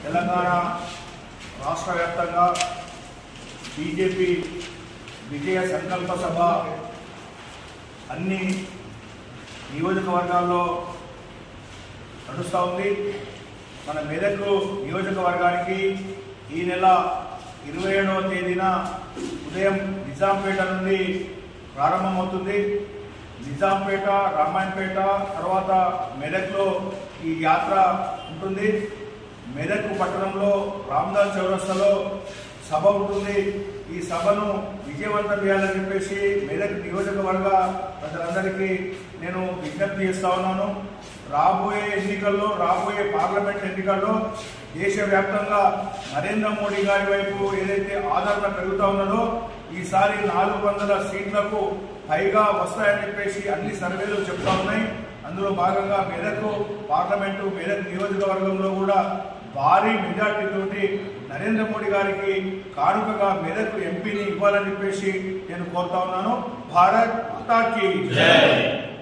తెలంగాణ రాష్ట్ర వ్యాప్తంగా బీజేపీ విజయ సంకల్ప సభ అన్ని నియోజకవర్గాల్లో నడుస్తూ ఉంది మన మెదక్ నియోజకవర్గానికి ఈ నెల ఇరవై ఏడవ తేదీన ఉదయం నిజాంపేట నుండి ప్రారంభమవుతుంది నిజాంపేట రామాయణపేట తర్వాత మెదక్లో ఈ యాత్ర ఉంటుంది మెదక్ పట్టణంలో రామ్దాస్ చౌరస్తాలో సభ ఉంటుంది ఈ సభను విజయవంతం చేయాలని చెప్పేసి మెదక్ నియోజకవర్గ ప్రజలందరికీ నేను విజ్ఞప్తి చేస్తా ఉన్నాను రాబోయే ఎన్నికల్లో రాబోయే పార్లమెంట్ ఎన్నికల్లో దేశవ్యాప్తంగా నరేంద్ర మోడీ గారి వైపు ఏదైతే ఆదరణ పెరుగుతా ఉన్నదో ఈసారి నాలుగు వందల సీట్లకు పైగా వస్తాయని చెప్పేసి అన్ని సర్వేలు చెప్తా ఉన్నాయి అందులో భాగంగా మెదక్ పార్లమెంటు మెదక్ నియోజకవర్గంలో కూడా భారీ మెజార్టీ తోటి నరేంద్ర మోడీ గారికి కానుకగా మెదక్ ఎంపీని ఇవ్వాలని చెప్పేసి నేను కోరుతా ఉన్నాను భారత్ మాతాకి